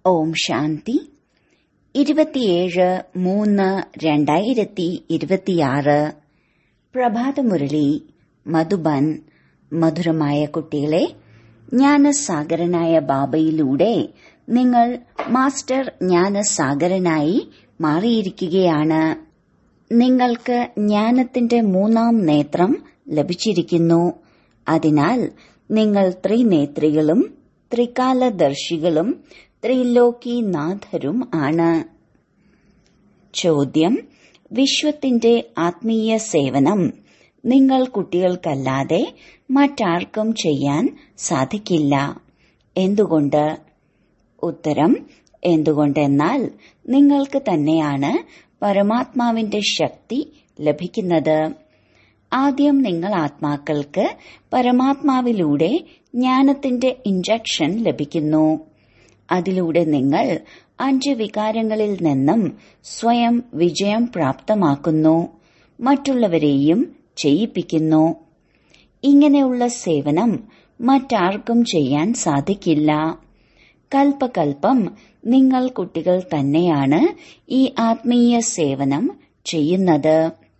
ഓം ശാന്തി ഇരുപത്തിയേഴ് മൂന്ന് രണ്ടായിരത്തി ഇരുപത്തിയാറ് പ്രഭാതമുരളി മധുബൻ മധുരമായ കുട്ടികളെ ജ്ഞാനസാഗരനായ ബാബയിലൂടെ നിങ്ങൾ മാസ്റ്റർ ജ്ഞാനസാഗരനായി മാറിയിരിക്കുകയാണ് നിങ്ങൾക്ക് ജ്ഞാനത്തിന്റെ മൂന്നാം നേത്രം ലഭിച്ചിരിക്കുന്നു അതിനാൽ നിങ്ങൾ ത്രിനേത്രികളും ത്രികാലദർശികളും ത്രിലോകിനാഥരും ആണ് ചോദ്യം വിശ്വത്തിന്റെ ആത്മീയ സേവനം നിങ്ങൾ കുട്ടികൾക്കല്ലാതെ മറ്റാർക്കും ചെയ്യാൻ സാധിക്കില്ല എന്തുകൊണ്ട് ഉത്തരം എന്തുകൊണ്ടെന്നാൽ നിങ്ങൾക്ക് തന്നെയാണ് പരമാത്മാവിന്റെ ശക്തി ലഭിക്കുന്നത് ആദ്യം നിങ്ങൾ ആത്മാക്കൾക്ക് പരമാത്മാവിലൂടെ ജ്ഞാനത്തിന്റെ ഇഞ്ചക്ഷൻ ലഭിക്കുന്നു അതിലൂടെ നിങ്ങൾ അഞ്ച് വികാരങ്ങളിൽ നിന്നും സ്വയം വിജയം പ്രാപ്തമാക്കുന്നു മറ്റുള്ളവരെയും ചെയ്യിപ്പിക്കുന്നു ഇങ്ങനെയുള്ള സേവനം മറ്റാർക്കും ചെയ്യാൻ സാധിക്കില്ല കൽപ്പകൽപ്പം നിങ്ങൾ കുട്ടികൾ തന്നെയാണ് ഈ ആത്മീയ സേവനം ചെയ്യുന്നത്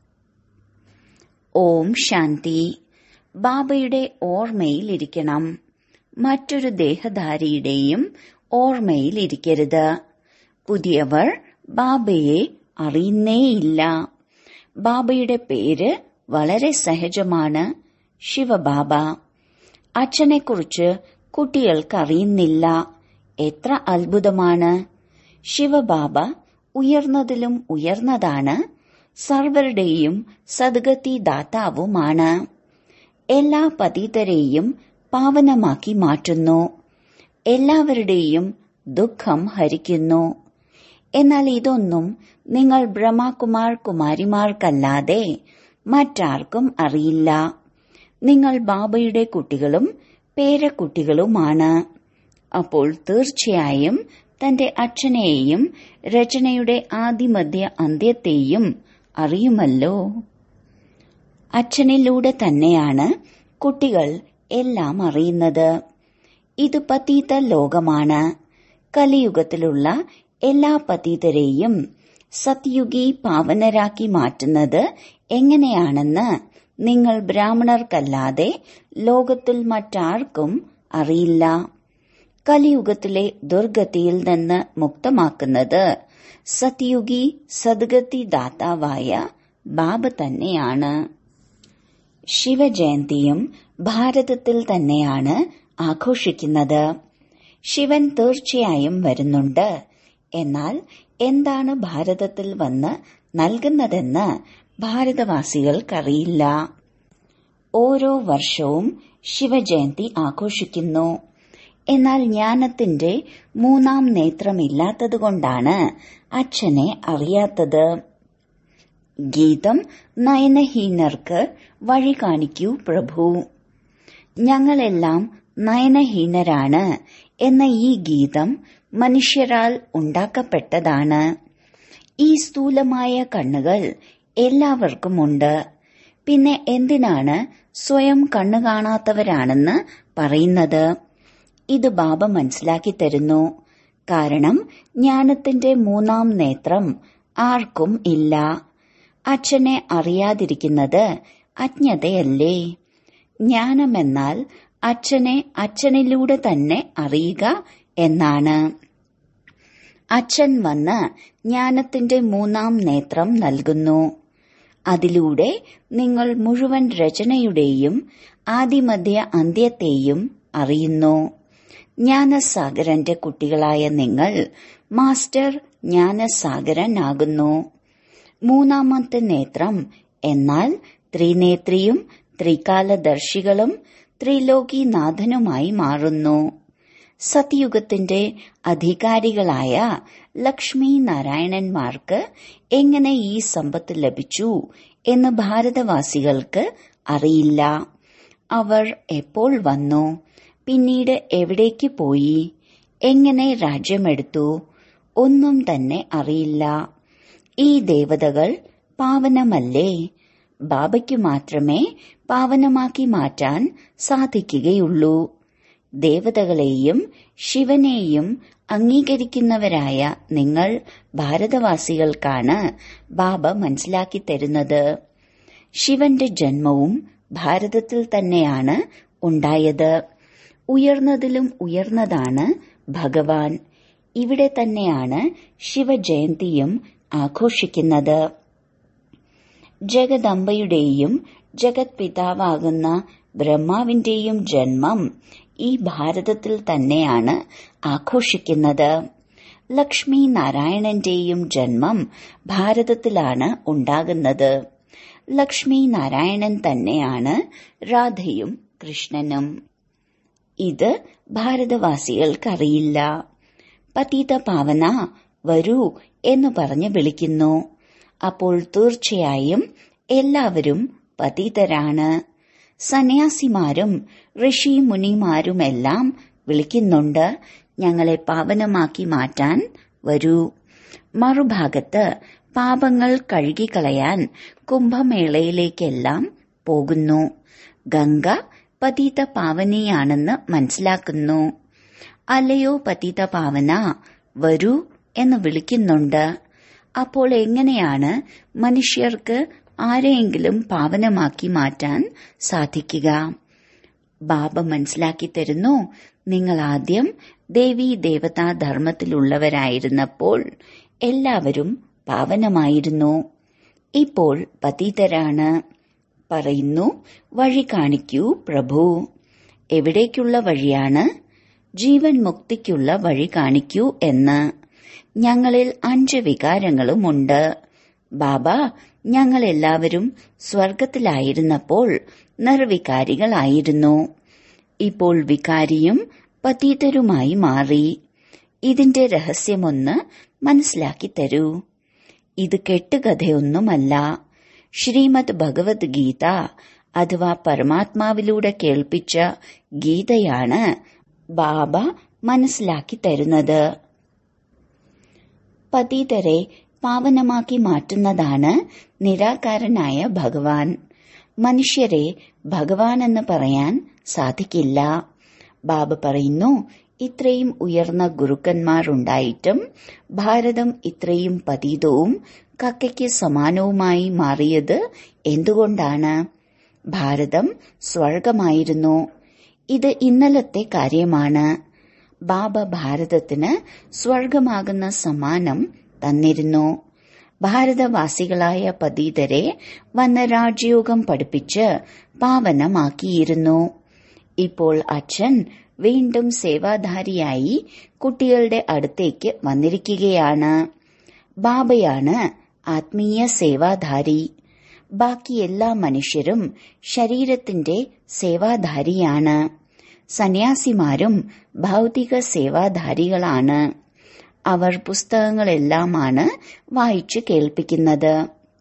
ഓം ശാന്തി ബാബയുടെ ഓർമ്മയിൽ ഇരിക്കണം മറ്റൊരു ദേഹധാരിയുടെയും ഓർമ്മയിൽ ഇരിക്കരുത് പുതിയവർ ബാബയെ അറിയുന്നേയില്ല ബാബയുടെ പേര് വളരെ സഹജമാണ് ശിവബാബ അച്ഛനെക്കുറിച്ച് കുട്ടികൾക്ക് അറിയുന്നില്ല എത്ര അത്ഭുതമാണ് ശിവബാബ ഉയർന്നതിലും ഉയർന്നതാണ് സർവരുടെയും സദ്ഗതി ദാതാവുമാണ് എല്ലാ പതിതരെയും പാവനമാക്കി മാറ്റുന്നു എല്ലാവരുടെയും ദുഃഖം ഹരിക്കുന്നു എന്നാൽ ഇതൊന്നും നിങ്ങൾ ബ്രഹ്മകുമാർ കുമാരിമാർക്കല്ലാതെ മറ്റാർക്കും അറിയില്ല നിങ്ങൾ ബാബയുടെ കുട്ടികളും പേരക്കുട്ടികളുമാണ് അപ്പോൾ തീർച്ചയായും തന്റെ അച്ഛനെയും രചനയുടെ ആദിമധ്യ അന്ത്യത്തെയും അറിയുമല്ലോ അച്ഛനിലൂടെ തന്നെയാണ് കുട്ടികൾ എല്ലാം അറിയുന്നത് ഇത് പതീത ലോകമാണ് കലിയുഗത്തിലുള്ള എല്ലാ പതീതരെയും സത്യുഗി പാവനരാക്കി മാറ്റുന്നത് എങ്ങനെയാണെന്ന് നിങ്ങൾ ബ്രാഹ്മണർക്കല്ലാതെ ലോകത്തിൽ മറ്റാർക്കും അറിയില്ല കലിയുഗത്തിലെ ദുർഗതിയിൽ നിന്ന് മുക്തമാക്കുന്നത് സത്യുഗി സദ്ഗതി ദാതാവായ ബാബ തന്നെയാണ് ശിവജയന്തിയും ഭാരതത്തിൽ തന്നെയാണ് ആഘോഷിക്കുന്നത് ശിവൻ തീർച്ചയായും വരുന്നുണ്ട് എന്നാൽ എന്താണ് ഭാരതത്തിൽ വന്ന് നൽകുന്നതെന്ന് ഭാരതവാസികൾക്കറിയില്ല ഓരോ വർഷവും ശിവജയന്തി ആഘോഷിക്കുന്നു എന്നാൽ ജ്ഞാനത്തിന്റെ മൂന്നാം നേത്രമില്ലാത്തതുകൊണ്ടാണ് അച്ഛനെ അറിയാത്തത് ഗീതം നയനഹീനർക്ക് വഴി കാണിക്കൂ പ്രഭു ഞങ്ങളെല്ലാം നയനഹീനരാണ് എന്ന ഈ ഗീതം മനുഷ്യരാൽ ഉണ്ടാക്കപ്പെട്ടതാണ് ഈ സ്ഥൂലമായ കണ്ണുകൾ എല്ലാവർക്കുമുണ്ട് പിന്നെ എന്തിനാണ് സ്വയം കണ്ണു കാണാത്തവരാണെന്ന് പറയുന്നത് ഇത് ബാബ മനസ്സിലാക്കി തരുന്നു കാരണം ജ്ഞാനത്തിന്റെ മൂന്നാം നേത്രം ആർക്കും ഇല്ല അച്ഛനെ അറിയാതിരിക്കുന്നത് അജ്ഞതയല്ലേ ജ്ഞാനമെന്നാൽ അച്ഛനെ അച്ഛനിലൂടെ തന്നെ അറിയുക എന്നാണ് അച്ഛൻ വന്ന് ജ്ഞാനത്തിന്റെ മൂന്നാം നേത്രം നൽകുന്നു അതിലൂടെ നിങ്ങൾ മുഴുവൻ രചനയുടെയും ആദിമധ്യ അന്ത്യത്തെയും അറിയുന്നു ജ്ഞാനസാഗരന്റെ കുട്ടികളായ നിങ്ങൾ മാസ്റ്റർ ജ്ഞാനസാഗരനാകുന്നു മൂന്നാമത്തെ നേത്രം എന്നാൽ ത്രിനേത്രിയും ത്രികാലദർശികളും ത്രിലോകിനാഥനുമായി മാറുന്നു സത്യുഗത്തിന്റെ അധികാരികളായ ലക്ഷ്മി നാരായണന്മാർക്ക് എങ്ങനെ ഈ സമ്പത്ത് ലഭിച്ചു എന്ന് ഭാരതവാസികൾക്ക് അറിയില്ല അവർ എപ്പോൾ വന്നു പിന്നീട് എവിടേക്ക് പോയി എങ്ങനെ രാജ്യമെടുത്തു ഒന്നും തന്നെ അറിയില്ല ഈ ദേവതകൾ പാവനമല്ലേ ബാബയ്ക്കു മാത്രമേ പാവനമാക്കി മാറ്റാൻ സാധിക്കുകയുള്ളൂ ദേവതകളെയും ശിവനെയും അംഗീകരിക്കുന്നവരായ നിങ്ങൾ ഭാരതവാസികൾക്കാണ് ബാബ മനസ്സിലാക്കി തരുന്നത് ശിവന്റെ ജന്മവും ഭാരതത്തിൽ തന്നെയാണ് ഉണ്ടായത് ഉയർന്നതിലും ഉയർന്നതാണ് ഭഗവാൻ ഇവിടെ തന്നെയാണ് ശിവജയന്തിയും ആഘോഷിക്കുന്നത് ജഗദംബയുടെയും ജഗത് പിതാവാകുന്ന ബ്രഹ്മാവിന്റെയും ജന്മം ഈ ഭാരതത്തിൽ തന്നെയാണ് ആഘോഷിക്കുന്നത് ലക്ഷ്മി നാരായണന്റെയും ജന്മം ഭാരതത്തിലാണ് ഉണ്ടാകുന്നത് ലക്ഷ്മി നാരായണൻ തന്നെയാണ് രാധയും കൃഷ്ണനും ഇത് ഭാരതവാസികൾക്കറിയില്ല പതീത പാവന വരൂ എന്ന് പറഞ്ഞ് വിളിക്കുന്നു അപ്പോൾ തീർച്ചയായും എല്ലാവരും പതീതരാണ് സന്യാസിമാരും ഋഷി മുനിമാരുമെല്ലാം വിളിക്കുന്നുണ്ട് ഞങ്ങളെ പാവനമാക്കി മാറ്റാൻ വരൂ മറുഭാഗത്ത് പാപങ്ങൾ കഴുകിക്കളയാൻ കുംഭമേളയിലേക്കെല്ലാം പോകുന്നു ഗംഗ പതീത പാവനിയാണെന്ന് മനസ്സിലാക്കുന്നു അല്ലയോ പതീത പാവന വരൂ എന്ന് വിളിക്കുന്നുണ്ട് അപ്പോൾ എങ്ങനെയാണ് മനുഷ്യർക്ക് ആരെയെങ്കിലും പാവനമാക്കി മാറ്റാൻ സാധിക്കുക ബാബ മനസ്സിലാക്കി തരുന്നു നിങ്ങൾ ആദ്യം ദേവീ ദേവതാ ധർമ്മത്തിലുള്ളവരായിരുന്നപ്പോൾ എല്ലാവരും പാവനമായിരുന്നു ഇപ്പോൾ പതീതരാണ് പറയുന്നു വഴി കാണിക്കൂ പ്രഭു എവിടേക്കുള്ള വഴിയാണ് ജീവൻ മുക്തിക്കുള്ള വഴി കാണിക്കൂ എന്ന് ഞങ്ങളിൽ അഞ്ച് വികാരങ്ങളുമുണ്ട് ബാബ ഞങ്ങൾ എല്ലാവരും സ്വർഗത്തിലായിരുന്നപ്പോൾ നിർവികാരികളായിരുന്നു ഇപ്പോൾ വികാരിയും പതീതരുമായി മാറി ഇതിന്റെ രഹസ്യമൊന്ന് മനസ്സിലാക്കി തരൂ ഇത് കെട്ടുകഥയൊന്നുമല്ല ശ്രീമദ് ഭഗവത്ഗീത അഥവാ പരമാത്മാവിലൂടെ കേൾപ്പിച്ച ഗീതയാണ് ബാബ മനസ്സിലാക്കി തരുന്നത് പതീതരെ പാവനമാക്കി മാറ്റുന്നതാണ് നിരാകാരനായ ഭഗവാൻ മനുഷ്യരെ ഭഗവാൻ എന്ന് പറയാൻ സാധിക്കില്ല ബാബ പറയുന്നു ഇത്രയും ഉയർന്ന ഗുരുക്കന്മാരുണ്ടായിട്ടും ഭാരതം ഇത്രയും പതീതവും കക്കയ്ക്ക് സമാനവുമായി മാറിയത് എന്തുകൊണ്ടാണ് ഭാരതം സ്വർഗമായിരുന്നു ഇത് ഇന്നലത്തെ കാര്യമാണ് ബാബ ഭാരതത്തിന് സ്വർഗമാകുന്ന സമ്മാനം തന്നിരുന്നു ഭാരതവാസികളായ പതീതരെ വന്ന രാജയോഗം പഠിപ്പിച്ച് പാവനമാക്കിയിരുന്നു ഇപ്പോൾ അച്ഛൻ വീണ്ടും സേവാധാരിയായി കുട്ടികളുടെ അടുത്തേക്ക് വന്നിരിക്കുകയാണ് ബാബയാണ് ആത്മീയ സേവാധാരി ബാക്കി എല്ലാ മനുഷ്യരും ശരീരത്തിന്റെ സേവാധാരിയാണ് സന്യാസിമാരും ഭൗതിക സേവാധാരികളാണ് അവർ പുസ്തകങ്ങളെല്ലാമാണ് വായിച്ചു കേൾപ്പിക്കുന്നത്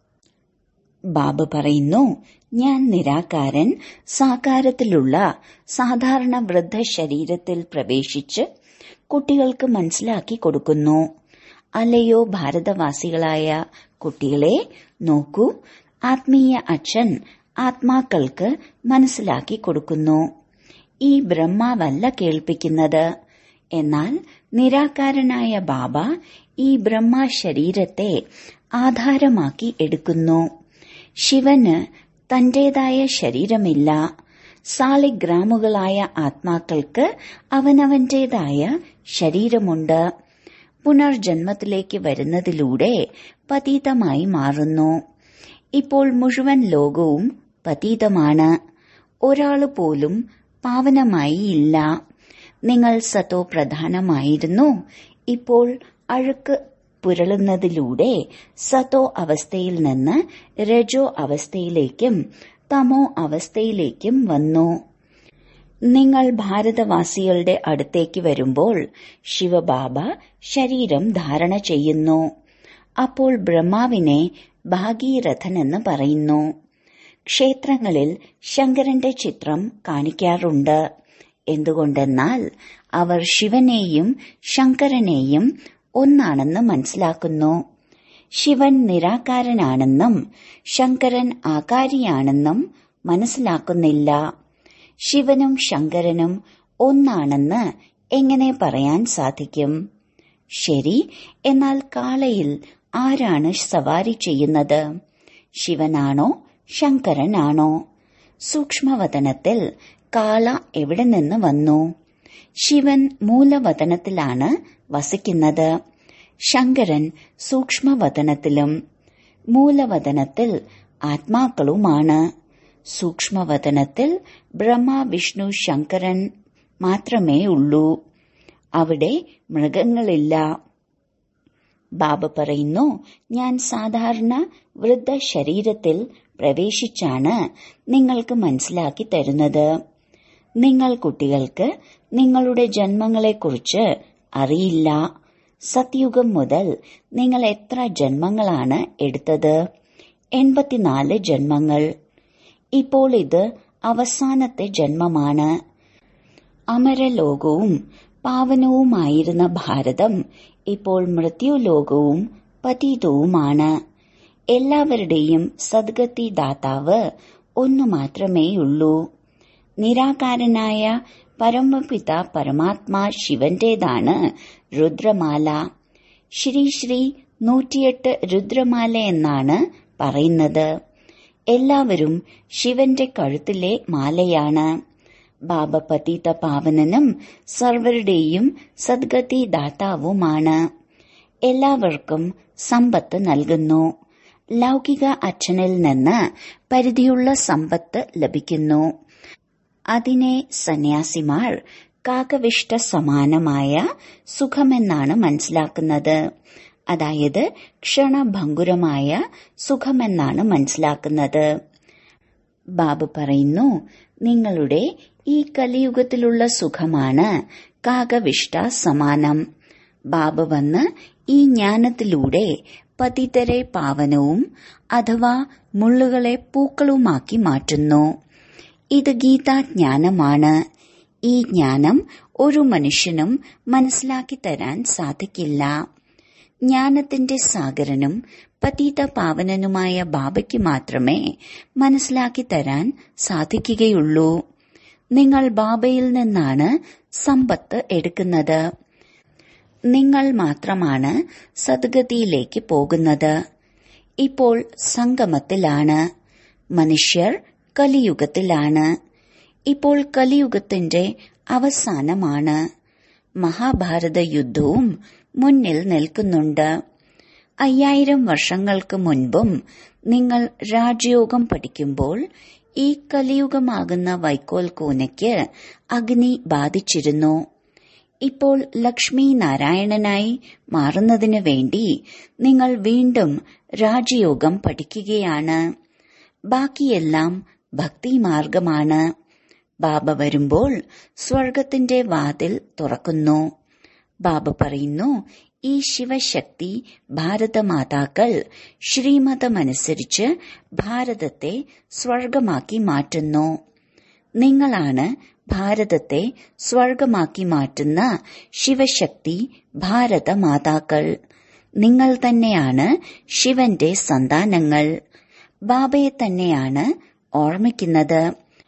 ബാബ പറയുന്നു ഞാൻ നിരാകാരൻ സാകാരത്തിലുള്ള സാധാരണ വൃദ്ധ ശരീരത്തിൽ പ്രവേശിച്ച് കുട്ടികൾക്ക് മനസ്സിലാക്കി കൊടുക്കുന്നു അല്ലയോ ഭാരതവാസികളായ കുട്ടികളെ നോക്കൂ ആത്മീയ അച്ഛൻ ആത്മാക്കൾക്ക് മനസ്സിലാക്കി കൊടുക്കുന്നു ഈ ബ്രഹ്മാവല്ല കേൾപ്പിക്കുന്നത് എന്നാൽ നിരാകാരനായ ബാബ ഈ ബ്രഹ്മ ശരീരത്തെ ആധാരമാക്കി എടുക്കുന്നു ശിവന് തന്റേതായ ശരീരമില്ല സാളിഗ്രാമുകളായ ആത്മാക്കൾക്ക് അവനവന്റേതായ ശരീരമുണ്ട് പുനർജന്മത്തിലേക്ക് വരുന്നതിലൂടെ പതീതമായി മാറുന്നു ഇപ്പോൾ മുഴുവൻ ലോകവും പതീതമാണ് ഒരാള് പോലും പാവനമായി ഇല്ല നിങ്ങൾ സത്തോ പ്രധാനമായിരുന്നു ഇപ്പോൾ അഴുക്ക് പുരളുന്നതിലൂടെ സത്തോ അവസ്ഥയിൽ നിന്ന് രജോ അവസ്ഥയിലേക്കും തമോ അവസ്ഥയിലേക്കും വന്നു നിങ്ങൾ ഭാരതവാസികളുടെ അടുത്തേക്ക് വരുമ്പോൾ ശിവബാബ ശരീരം ധാരണ ചെയ്യുന്നു അപ്പോൾ ബ്രഹ്മാവിനെ ഭാഗീരഥൻ എന്ന് പറയുന്നു ക്ഷേത്രങ്ങളിൽ ശങ്കരന്റെ ചിത്രം കാണിക്കാറുണ്ട് എന്തുകൊണ്ടെന്നാൽ അവർ ശിവനെയും ശങ്കരനെയും ഒന്നാണെന്ന് മനസ്സിലാക്കുന്നു ശിവൻ നിരാകാരനാണെന്നും ശങ്കരൻ ആകാരിയാണെന്നും മനസ്സിലാക്കുന്നില്ല ശിവനും ശങ്കരനും ഒന്നാണെന്ന് എങ്ങനെ പറയാൻ സാധിക്കും ശരി എന്നാൽ കാളയിൽ ആരാണ് സവാരി ചെയ്യുന്നത് ശിവനാണോ ശങ്കരനാണോ സൂക്ഷ്മവതനത്തിൽ കാള എവിടെ നിന്ന് വന്നു ശിവൻ മൂലവതനത്തിലാണ് വസിക്കുന്നത് ശങ്കരൻ സൂക്ഷ്മവതനത്തിലും മൂലവതനത്തിൽ ആത്മാക്കളുമാണ് സൂക്ഷ്മവതനത്തിൽ ബ്രഹ്മ വിഷ്ണു ശങ്കരൻ മാത്രമേ ഉള്ളൂ അവിടെ മൃഗങ്ങളില്ല ബാബ പറയുന്നു ഞാൻ സാധാരണ വൃദ്ധ ശരീരത്തിൽ പ്രവേശിച്ചാണ് നിങ്ങൾക്ക് മനസ്സിലാക്കി തരുന്നത് നിങ്ങൾ കുട്ടികൾക്ക് നിങ്ങളുടെ ജന്മങ്ങളെക്കുറിച്ച് അറിയില്ല സത്യുഗം മുതൽ നിങ്ങൾ എത്ര ജന്മങ്ങളാണ് എടുത്തത് എൺപത്തിനാല് ജന്മങ്ങൾ ഇപ്പോൾ ഇത് അവസാനത്തെ ജന്മമാണ് അമരലോകവും പാവനവുമായിരുന്ന ഭാരതം ഇപ്പോൾ മൃത്യുലോകവും പതീതവുമാണ് എല്ലാവരുടെയും സദ്ഗതി ദാതാവ് ഒന്നു മാത്രമേയുള്ളൂ നിരാകാരനായ പരമപിത പരമാത്മാ ശിവന്റേതാണ് രുദ്രമാല ശ്രീ ശ്രീ നൂറ്റിയെട്ട് രുദ്രമാല എന്നാണ് പറയുന്നത് എല്ലാവരും ശിവന്റെ കഴുത്തിലെ മാലയാണ് ബാബ പതീത പാവനനും സർവരുടെയും സദ്ഗതി ദാതാവുമാണ് എല്ലാവർക്കും സമ്പത്ത് നൽകുന്നു ലൗകിക അച്ഛനിൽ നിന്ന് പരിധിയുള്ള സമ്പത്ത് ലഭിക്കുന്നു അതിനെ സന്യാസിമാർ കാകവിഷ്ട സമാനമായ സുഖമെന്നാണ് മനസ്സിലാക്കുന്നത് അതായത് ക്ഷണഭങ്കുരമായ സുഖമെന്നാണ് മനസ്സിലാക്കുന്നത് ബാബു പറയുന്നു നിങ്ങളുടെ ഈ കലിയുഗത്തിലുള്ള സുഖമാണ് കാകവിഷ്ട സമാനം ബാബു വന്ന് ഈ ജ്ഞാനത്തിലൂടെ പതിതരെ പാവനവും അഥവാ മുള്ളുകളെ പൂക്കളുമാക്കി മാറ്റുന്നു ഇത് ഗീതാജ്ഞാനമാണ് ഈ ജ്ഞാനം ഒരു മനുഷ്യനും മനസ്സിലാക്കി തരാൻ സാധിക്കില്ല ജ്ഞാനത്തിന്റെ സാഗരനും പതീത പാവനനുമായ ബാബയ്ക്ക് മാത്രമേ മനസ്സിലാക്കി തരാൻ സാധിക്കുകയുള്ളൂ നിങ്ങൾ ബാബയിൽ നിന്നാണ് സമ്പത്ത് എടുക്കുന്നത് നിങ്ങൾ മാത്രമാണ് സദ്ഗതിയിലേക്ക് പോകുന്നത് ഇപ്പോൾ സംഗമത്തിലാണ് മനുഷ്യർ കലിയുഗത്തിലാണ് ഇപ്പോൾ കലിയുഗത്തിന്റെ അവസാനമാണ് മഹാഭാരത യുദ്ധവും മുന്നിൽ നിൽക്കുന്നുണ്ട് അയ്യായിരം വർഷങ്ങൾക്ക് മുൻപും നിങ്ങൾ രാജയോഗം പഠിക്കുമ്പോൾ ഈ കലിയുഗമാകുന്ന വൈക്കോൽ കൂനയ്ക്ക് അഗ്നി ബാധിച്ചിരുന്നു ഇപ്പോൾ ലക്ഷ്മി നാരായണനായി മാറുന്നതിനു വേണ്ടി നിങ്ങൾ വീണ്ടും രാജയോഗം പഠിക്കുകയാണ് ബാക്കിയെല്ലാം ഭക്തിമാർഗമാണ് ബാബ വരുമ്പോൾ സ്വർഗത്തിന്റെ വാതിൽ തുറക്കുന്നു ബാബ പറയുന്നു ഈ ശിവശക്തി ഭാരതമാതാക്കൾ ശ്രീമതമനുസരിച്ച് ഭാരതത്തെ സ്വർഗമാക്കി മാറ്റുന്നു നിങ്ങളാണ് ഭാരതത്തെ സ്വർഗമാക്കി മാറ്റുന്ന ശിവശക്തി ഭാരതമാതാക്കൾ നിങ്ങൾ തന്നെയാണ് ശിവന്റെ സന്താനങ്ങൾ ബാബയെ തന്നെയാണ് ഓർമ്മിക്കുന്നത്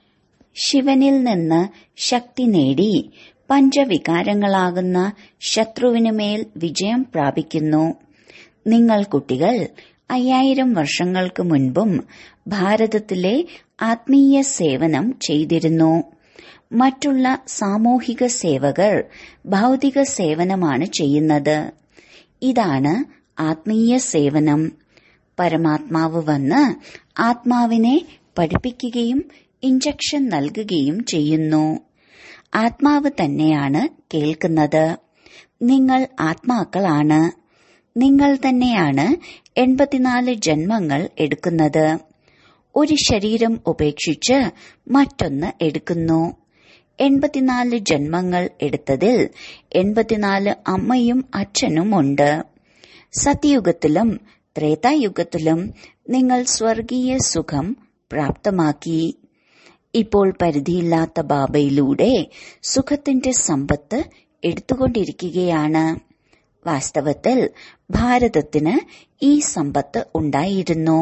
ശിവനിൽ നിന്ന് ശക്തി നേടി പഞ്ചവികാരങ്ങളാകുന്ന ശത്രുവിനുമേൽ വിജയം പ്രാപിക്കുന്നു നിങ്ങൾ കുട്ടികൾ അയ്യായിരം വർഷങ്ങൾക്ക് മുൻപും ഭാരതത്തിലെ ആത്മീയ സേവനം ചെയ്തിരുന്നു മറ്റുള്ള സാമൂഹിക സേവകർ ഭൗതിക സേവനമാണ് ചെയ്യുന്നത് ഇതാണ് ആത്മീയ സേവനം പരമാത്മാവ് വന്ന് ആത്മാവിനെ പഠിപ്പിക്കുകയും ഇഞ്ചക്ഷൻ നൽകുകയും ചെയ്യുന്നു ആത്മാവ് തന്നെയാണ് കേൾക്കുന്നത് നിങ്ങൾ ആത്മാക്കളാണ് നിങ്ങൾ തന്നെയാണ് എൺപത്തിനാല് ജന്മങ്ങൾ എടുക്കുന്നത് ഒരു ശരീരം ഉപേക്ഷിച്ച് മറ്റൊന്ന് എടുക്കുന്നു എൺപത്തിനാല് ജന്മങ്ങൾ എടുത്തതിൽ എൺപത്തിനാല് അമ്മയും അച്ഛനും ഉണ്ട് സത്യയുഗത്തിലും ത്രേതായുഗത്തിലും നിങ്ങൾ സ്വർഗീയ സുഖം പ്രാപ്തമാക്കി ഇപ്പോൾ പരിധിയില്ലാത്ത ബാബയിലൂടെ സുഖത്തിന്റെ സമ്പത്ത് എടുത്തുകൊണ്ടിരിക്കുകയാണ് വാസ്തവത്തിൽ ഭാരതത്തിന് ഈ സമ്പത്ത് ഉണ്ടായിരുന്നു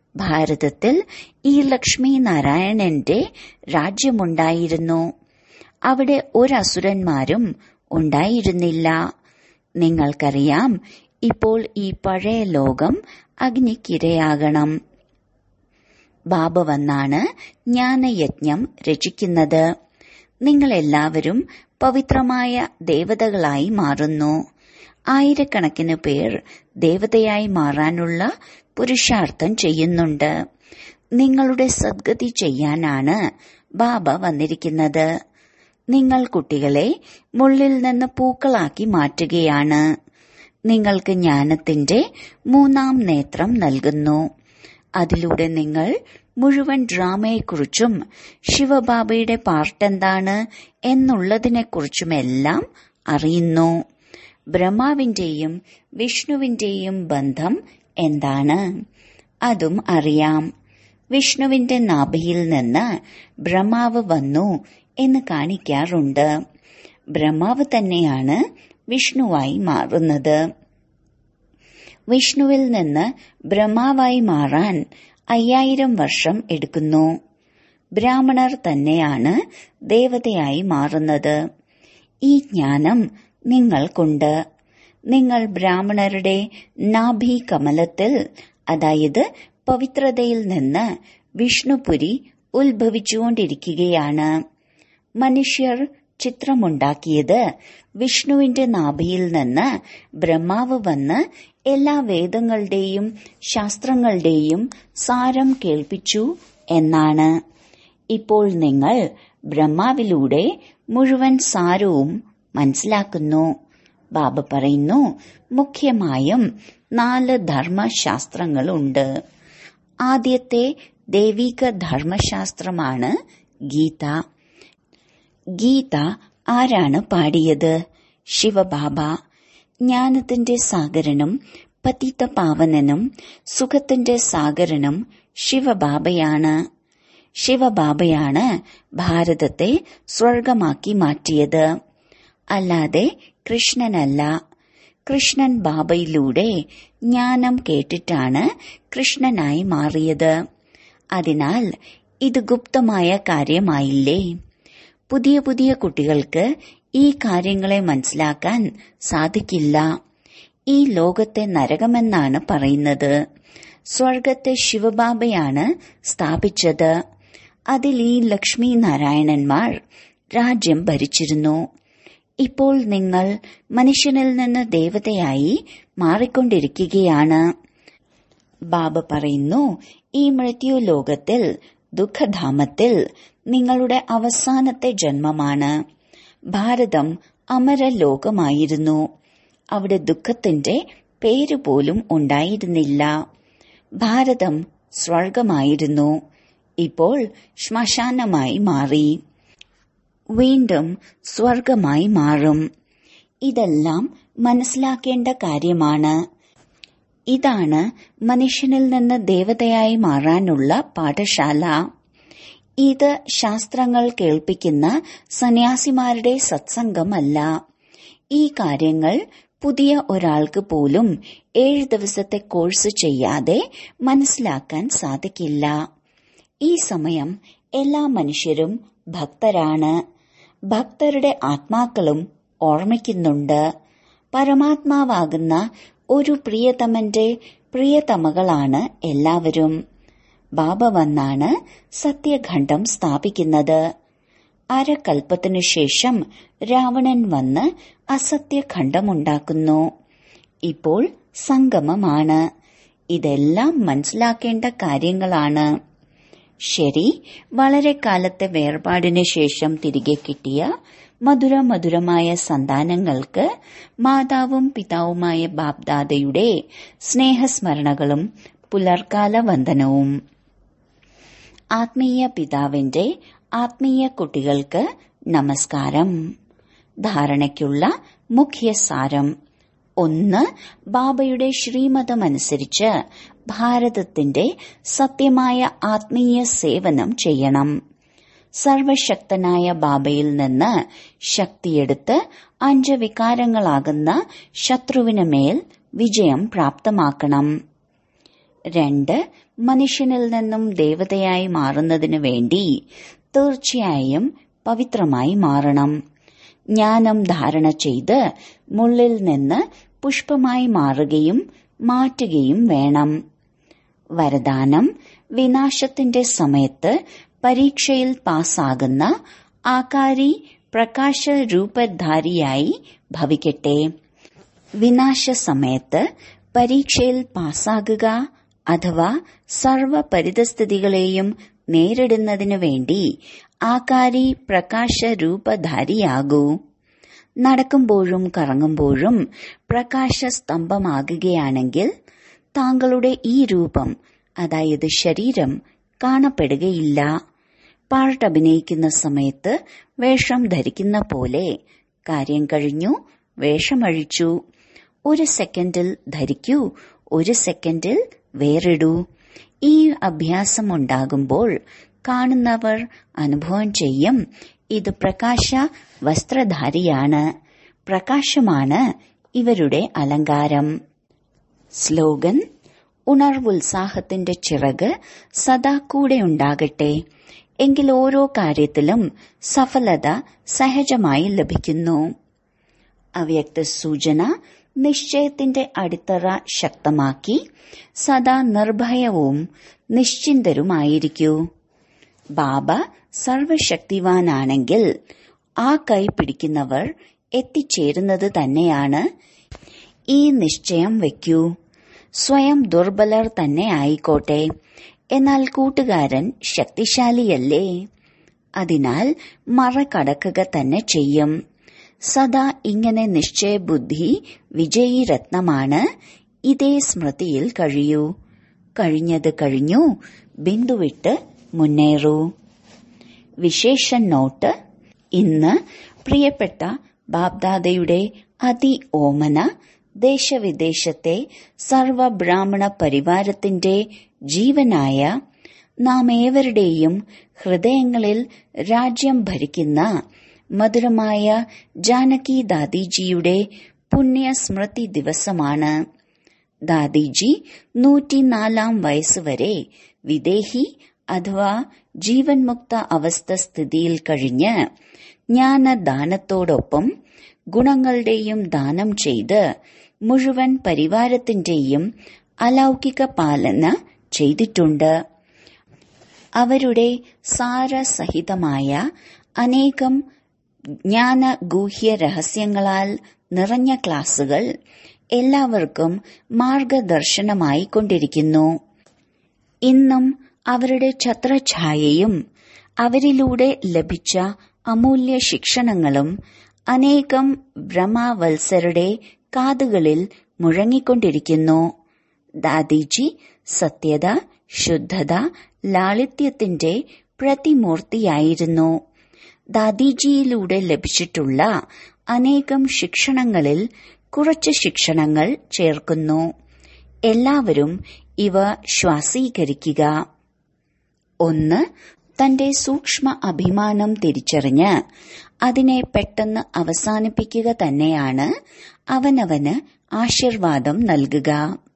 ഭാരതത്തിൽ ഈ ലക്ഷ്മി നാരായണന്റെ രാജ്യമുണ്ടായിരുന്നു അവിടെ ഒരസുരന്മാരും ഉണ്ടായിരുന്നില്ല നിങ്ങൾക്കറിയാം ഇപ്പോൾ ഈ പഴയ ലോകം അഗ്നിക്കിരയാകണം ബാബ വന്നാണ് ജ്ഞാനയജ്ഞം രചിക്കുന്നത് നിങ്ങളെല്ലാവരും പവിത്രമായ ദേവതകളായി മാറുന്നു ആയിരക്കണക്കിന് പേർ ദേവതയായി മാറാനുള്ള പുരുഷാർത്ഥം ചെയ്യുന്നുണ്ട് നിങ്ങളുടെ സദ്ഗതി ചെയ്യാനാണ് ബാബ വന്നിരിക്കുന്നത് നിങ്ങൾ കുട്ടികളെ മുള്ളിൽ നിന്ന് പൂക്കളാക്കി മാറ്റുകയാണ് നിങ്ങൾക്ക് ജ്ഞാനത്തിന്റെ മൂന്നാം നേത്രം നൽകുന്നു അതിലൂടെ നിങ്ങൾ മുഴുവൻ ഡ്രാമയെക്കുറിച്ചും ശിവബാബയുടെ പാർട്ടെന്താണ് എന്നുള്ളതിനെക്കുറിച്ചുമെല്ലാം അറിയുന്നു ബ്രഹ്മാവിന്റെയും വിഷ്ണുവിന്റെയും ബന്ധം എന്താണ് അതും അറിയാം വിഷ്ണുവിന്റെ നാഭിയിൽ നിന്ന് ബ്രഹ്മാവ് വന്നു എന്ന് കാണിക്കാറുണ്ട് ബ്രഹ്മാവ് തന്നെയാണ് വിഷ്ണുവായി മാറുന്നത് വിഷ്ണുവിൽ നിന്ന് ബ്രഹ്മാവായി മാറാൻ അയ്യായിരം വർഷം എടുക്കുന്നു ബ്രാഹ്മണർ തന്നെയാണ് ദേവതയായി മാറുന്നത് ഈ ജ്ഞാനം നിങ്ങൾക്കുണ്ട് നിങ്ങൾ ബ്രാഹ്മണരുടെ നാഭി കമലത്തിൽ അതായത് പവിത്രതയിൽ നിന്ന് വിഷ്ണുപുരി ഉത്ഭവിച്ചുകൊണ്ടിരിക്കുകയാണ് മനുഷ്യർ ചിത്രമുണ്ടാക്കിയത് വിഷ്ണുവിന്റെ നാഭിയിൽ നിന്ന് ബ്രഹ്മാവ് വന്ന് എല്ലാ വേദങ്ങളുടെയും ശാസ്ത്രങ്ങളുടെയും സാരം കേൾപ്പിച്ചു എന്നാണ് ഇപ്പോൾ നിങ്ങൾ ബ്രഹ്മാവിലൂടെ മുഴുവൻ സാരവും മനസ്സിലാക്കുന്നു ബാബ പറയുന്നു മുഖ്യമായും നാല് ധർമ്മശാസ്ത്രങ്ങളുണ്ട് ആദ്യത്തെ ദൈവിക ധർമ്മശാസ്ത്രമാണ് ഗീത ഗീത ആരാണ് പാടിയത് ശിവബാബ ജ്ഞാനത്തിന്റെ സാഗരനും പതിത പാവനനും സുഖത്തിന്റെ സാഗരനും ശിവബാബയാണ് ശിവബാബയാണ് ഭാരതത്തെ സ്വർഗമാക്കി മാറ്റിയത് അല്ലാതെ കൃഷ്ണനല്ല കൃഷ്ണൻ ബാബയിലൂടെ ജ്ഞാനം കേട്ടിട്ടാണ് കൃഷ്ണനായി മാറിയത് അതിനാൽ ഇത് ഗുപ്തമായ കാര്യമായില്ലേ പുതിയ പുതിയ കുട്ടികൾക്ക് ഈ കാര്യങ്ങളെ മനസ്സിലാക്കാൻ സാധിക്കില്ല ഈ ലോകത്തെ നരകമെന്നാണ് പറയുന്നത് സ്വർഗത്തെ ശിവബാബയാണ് സ്ഥാപിച്ചത് അതിൽ ഈ ലക്ഷ്മി നാരായണന്മാർ രാജ്യം ഭരിച്ചിരുന്നു ഇപ്പോൾ നിങ്ങൾ മനുഷ്യനിൽ നിന്ന് ദേവതയായി മാറിക്കൊണ്ടിരിക്കുകയാണ് ബാബ പറയുന്നു ഈ മൃത്യു ലോകത്തിൽ ദുഃഖധാമത്തിൽ നിങ്ങളുടെ അവസാനത്തെ ജന്മമാണ് ഭാരതം അമരലോകമായിരുന്നു അവിടെ ദുഃഖത്തിന്റെ പേര് പോലും ഉണ്ടായിരുന്നില്ല ഭാരതം സ്വർഗമായിരുന്നു ഇപ്പോൾ ശ്മശാനമായി മാറി വീണ്ടും സ്വർഗമായി മാറും ഇതെല്ലാം മനസ്സിലാക്കേണ്ട കാര്യമാണ് ഇതാണ് മനുഷ്യനിൽ നിന്ന് ദേവതയായി മാറാനുള്ള പാഠശാല ഇത് ശാസ്ത്രങ്ങൾ കേൾപ്പിക്കുന്ന സന്യാസിമാരുടെ സത്സംഗമല്ല ഈ കാര്യങ്ങൾ പുതിയ ഒരാൾക്ക് പോലും ഏഴ് ദിവസത്തെ കോഴ്സ് ചെയ്യാതെ മനസ്സിലാക്കാൻ സാധിക്കില്ല ഈ സമയം എല്ലാ മനുഷ്യരും ഭക്തരാണ് ഭക്തരുടെ ആത്മാക്കളും ഓർമ്മിക്കുന്നുണ്ട് പരമാത്മാവാകുന്ന ഒരു പ്രിയതമന്റെ പ്രിയതമകളാണ് എല്ലാവരും ബാബ വന്നാണ് സത്യഖണ്ഡം സ്ഥാപിക്കുന്നത് അരകൽപ്പത്തിനു ശേഷം രാവണൻ വന്ന് അസത്യഖണ്ഡമുണ്ടാക്കുന്നു ഇപ്പോൾ സംഗമമാണ് ഇതെല്ലാം മനസ്സിലാക്കേണ്ട കാര്യങ്ങളാണ് ശരി വളരെ കാലത്തെ വേർപാടിന് ശേഷം തിരികെ കിട്ടിയ മധുര മധുരമായ സന്താനങ്ങൾക്ക് മാതാവും പിതാവുമായ ബാബ്ദാദയുടെ സ്നേഹസ്മരണകളും പുലർക്കാല വന്ദനവും ആത്മീയ പിതാവിന്റെ ആത്മീയ കുട്ടികൾക്ക് നമസ്കാരം ധാരണയ്ക്കുള്ള മുഖ്യ സാരം ഒന്ന് ബാബയുടെ ശ്രീമതമനുസരിച്ച് ഭാരതത്തിന്റെ സത്യമായ ആത്മീയ സേവനം ചെയ്യണം സർവശക്തനായ ബാബയിൽ നിന്ന് ശക്തിയെടുത്ത് അഞ്ച് വികാരങ്ങളാകുന്ന ശത്രുവിന് മേൽ വിജയം പ്രാപ്തമാക്കണം രണ്ട് മനുഷ്യനിൽ നിന്നും ദേവതയായി മാറുന്നതിനു വേണ്ടി തീർച്ചയായും പവിത്രമായി മാറണം ജ്ഞാനം ധാരണ ചെയ്ത് മുള്ളിൽ നിന്ന് പുഷ്പമായി മാറുകയും മാറ്റുകയും വേണം വരദാനം വിനാശത്തിന്റെ സമയത്ത് പരീക്ഷയിൽ പാസ്സാകുന്ന ആകാരി പ്രകാശ രൂപധാരിയായി ഭവിക്കട്ടെ വിനാശ സമയത്ത് പരീക്ഷയിൽ പാസ്സാകുക അഥവാ സർവ പരിതസ്ഥിതികളെയും നേരിടുന്നതിനു വേണ്ടി ആകാരി പ്രകാശ രൂപധാരിയാകൂ നടക്കുമ്പോഴും കറങ്ങുമ്പോഴും പ്രകാശ സ്തംഭമാകുകയാണെങ്കിൽ താങ്കളുടെ ഈ രൂപം അതായത് ശരീരം കാണപ്പെടുകയില്ല പാർട്ട് അഭിനയിക്കുന്ന സമയത്ത് വേഷം ധരിക്കുന്ന പോലെ കാര്യം കഴിഞ്ഞു വേഷമഴിച്ചു ഒരു സെക്കൻഡിൽ ധരിക്കൂ ഒരു സെക്കൻഡിൽ വേറിടൂ ഈ അഭ്യാസം ഉണ്ടാകുമ്പോൾ കാണുന്നവർ അനുഭവം ചെയ്യും ഇത് പ്രകാശ വസ്ത്രധാരിയാണ് പ്രകാശമാണ് ഇവരുടെ അലങ്കാരം സ്ലോഗൻ ഉണർവുത്സാഹത്തിന്റെ ചിറക് സദാ കൂടെ ഉണ്ടാകട്ടെ എങ്കിൽ ഓരോ കാര്യത്തിലും സഫലത സഹജമായി ലഭിക്കുന്നു അവ്യക്ത സൂചന നിശ്ചയത്തിന്റെ അടിത്തറ ശക്തമാക്കി സദാ നിർഭയവും നിശ്ചിന്തരുമായിരിക്കൂ ബാബ സർവശക്തിവാനാണെങ്കിൽ ആ കൈ പിടിക്കുന്നവർ എത്തിച്ചേരുന്നത് തന്നെയാണ് ഈ നിശ്ചയം വയ്ക്കൂ സ്വയം ദുർബലർ തന്നെ ആയിക്കോട്ടെ എന്നാൽ കൂട്ടുകാരൻ ശക്തിശാലിയല്ലേ അതിനാൽ മറ കടക്കുക തന്നെ ചെയ്യും സദാ ഇങ്ങനെ നിശ്ചയബുദ്ധി വിജയി രത്നമാണ് ഇതേ സ്മൃതിയിൽ കഴിയൂ കഴിഞ്ഞത് കഴിഞ്ഞു ബിന്ദുവിട്ട് മുന്നേറൂ വിശേഷ നോട്ട് ഇന്ന് പ്രിയപ്പെട്ട ബാബ്ദാദയുടെ അതി ഓമന ദേശവിദേശത്തെ സർവ ബ്രാഹ്മണ പരിവാരത്തിന്റെ ജീവനായ നാം ഏവരുടെയും ഹൃദയങ്ങളിൽ രാജ്യം ഭരിക്കുന്ന മധുരമായ ജാനകി ദാദിജിയുടെ പുണ്യസ്മൃതി ദിവസമാണ് ദാദിജി നൂറ്റിനാലാം വയസ്സുവരെ വിദേഹി അഥവാ ജീവൻ മുക്ത അവസ്ഥ സ്ഥിതിയിൽ കഴിഞ്ഞ് ജ്ഞാനദാനത്തോടൊപ്പം ഗുണങ്ങളുടെയും ദാനം ചെയ്ത് മുഴുവൻ പരിവാരത്തിന്റെയും അലൗകിക പാലന ചെയ്തിട്ടുണ്ട് അവരുടെ സാരസഹിതമായ അനേകം ജ്ഞാനഗൂഹ്യ രഹസ്യങ്ങളാൽ നിറഞ്ഞ ക്ലാസുകൾ എല്ലാവർക്കും മാർഗദർശനമായി കൊണ്ടിരിക്കുന്നു ഇന്നും അവരുടെ ഛത്രഛായയും അവരിലൂടെ ലഭിച്ച അമൂല്യ ശിക്ഷണങ്ങളും അനേകം ബ്രഹ്മവത്സരുടെ കാതുകളിൽ മുഴങ്ങിക്കൊണ്ടിരിക്കുന്നു ദാദിജി സത്യത ശുദ്ധത ലാളിത്യത്തിന്റെ പ്രതിമൂർത്തിയായിരുന്നു ദാദിജിയിലൂടെ ലഭിച്ചിട്ടുള്ള അനേകം ശിക്ഷണങ്ങളിൽ കുറച്ച് ശിക്ഷണങ്ങൾ ചേർക്കുന്നു എല്ലാവരും ഇവ ശ്വാസീകരിക്കുക ഒന്ന് തന്റെ സൂക്ഷ്മ അഭിമാനം തിരിച്ചറിഞ്ഞ് അതിനെ പെട്ടെന്ന് അവസാനിപ്പിക്കുക തന്നെയാണ് അവനവന് ആശീർവാദം നൽകുക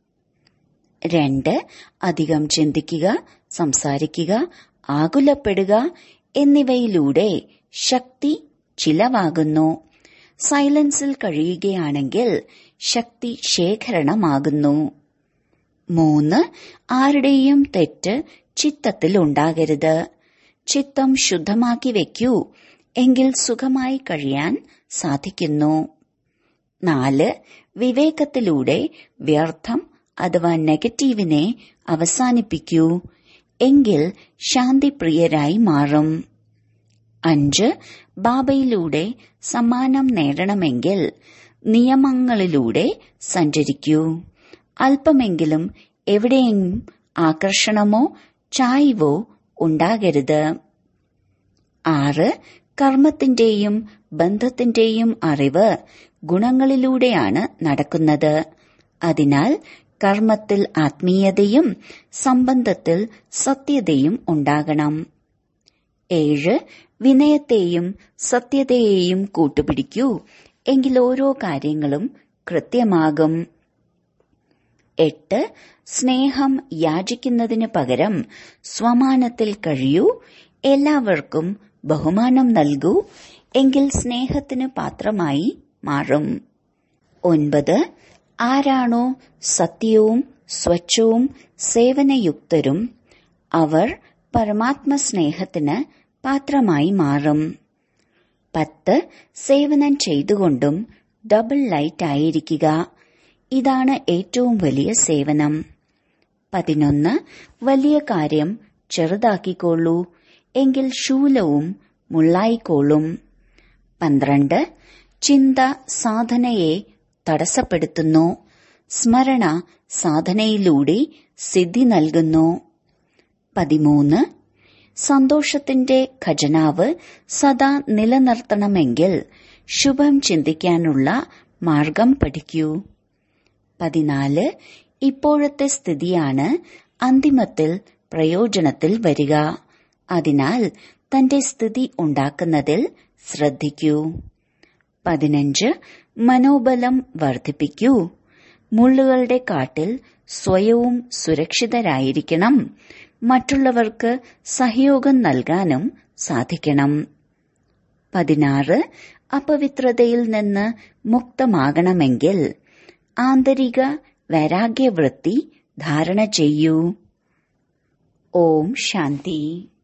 രണ്ട് അധികം ചിന്തിക്കുക സംസാരിക്കുക ആകുലപ്പെടുക എന്നിവയിലൂടെ ശക്തി ചിലവാകുന്നു സൈലൻസിൽ കഴിയുകയാണെങ്കിൽ ശക്തി ശേഖരണമാകുന്നു മൂന്ന് ആരുടെയും തെറ്റ് ചിത്തത്തിൽ ഉണ്ടാകരുത് ചിത്തം ശുദ്ധമാക്കി വെക്കൂ എങ്കിൽ സുഖമായി കഴിയാൻ സാധിക്കുന്നു നാല് വിവേകത്തിലൂടെ വ്യർത്ഥം അഥവാ നെഗറ്റീവിനെ അവസാനിപ്പിക്കൂ എങ്കിൽ ശാന്തിപ്രിയരായി മാറും അഞ്ച് ബാബയിലൂടെ സമ്മാനം നേടണമെങ്കിൽ നിയമങ്ങളിലൂടെ സഞ്ചരിക്കൂ അല്പമെങ്കിലും എവിടെയും ആകർഷണമോ ചായ്വോ ഉണ്ടാകരുത് ആറ് കർമ്മത്തിന്റെയും ബന്ധത്തിന്റെയും അറിവ് ഗുണങ്ങളിലൂടെയാണ് നടക്കുന്നത് അതിനാൽ കർമ്മത്തിൽ ആത്മീയതയും സംബന്ധത്തിൽ സത്യതയും ഉണ്ടാകണം ഏഴ് വിനയത്തെയും സത്യതയെയും കൂട്ടുപിടിക്കൂ എങ്കിൽ ഓരോ കാര്യങ്ങളും കൃത്യമാകും എട്ട് സ്നേഹം യാചിക്കുന്നതിന് പകരം സ്വമാനത്തിൽ കഴിയൂ എല്ലാവർക്കും ബഹുമാനം നൽകൂ എങ്കിൽ സ്നേഹത്തിന് പാത്രമായി മാറും ഒൻപത് ആരാണോ സത്യവും സ്വച്ഛവും സേവനയുക്തരും അവർ പരമാത്മ സ്നേഹത്തിന് പാത്രമായി മാറും പത്ത് സേവനം ചെയ്തുകൊണ്ടും ഡബിൾ ലൈറ്റ് ആയിരിക്കുക ഇതാണ് ഏറ്റവും വലിയ സേവനം പതിനൊന്ന് വലിയ കാര്യം ചെറുതാക്കിക്കൊള്ളൂ എങ്കിൽ ശൂലവും മുള്ളായിക്കോളും പന്ത്രണ്ട് ചിന്ത സാധനയെ തടസ്സപ്പെടുത്തുന്നു സ്മരണ സാധനയിലൂടെ സിദ്ധി നൽകുന്നു പതിമൂന്ന് സന്തോഷത്തിന്റെ ഖജനാവ് സദാ നിലനിർത്തണമെങ്കിൽ ശുഭം ചിന്തിക്കാനുള്ള മാർഗം പഠിക്കൂ പതിനാല് ഇപ്പോഴത്തെ സ്ഥിതിയാണ് അന്തിമത്തിൽ പ്രയോജനത്തിൽ വരിക അതിനാൽ തന്റെ സ്ഥിതി ഉണ്ടാക്കുന്നതിൽ ശ്രദ്ധിക്കൂ പതിനഞ്ച് മനോബലം വർദ്ധിപ്പിക്കൂ മുള്ളുകളുടെ കാട്ടിൽ സ്വയവും സുരക്ഷിതരായിരിക്കണം മറ്റുള്ളവർക്ക് സഹയോഗം നൽകാനും സാധിക്കണം പതിനാറ് അപവിത്രതയിൽ നിന്ന് മുക്തമാകണമെങ്കിൽ ആന്തരിക വൈരാഗ്യവൃത്തി ധാരണ ചെയ്യൂ ഓം ശാന്തി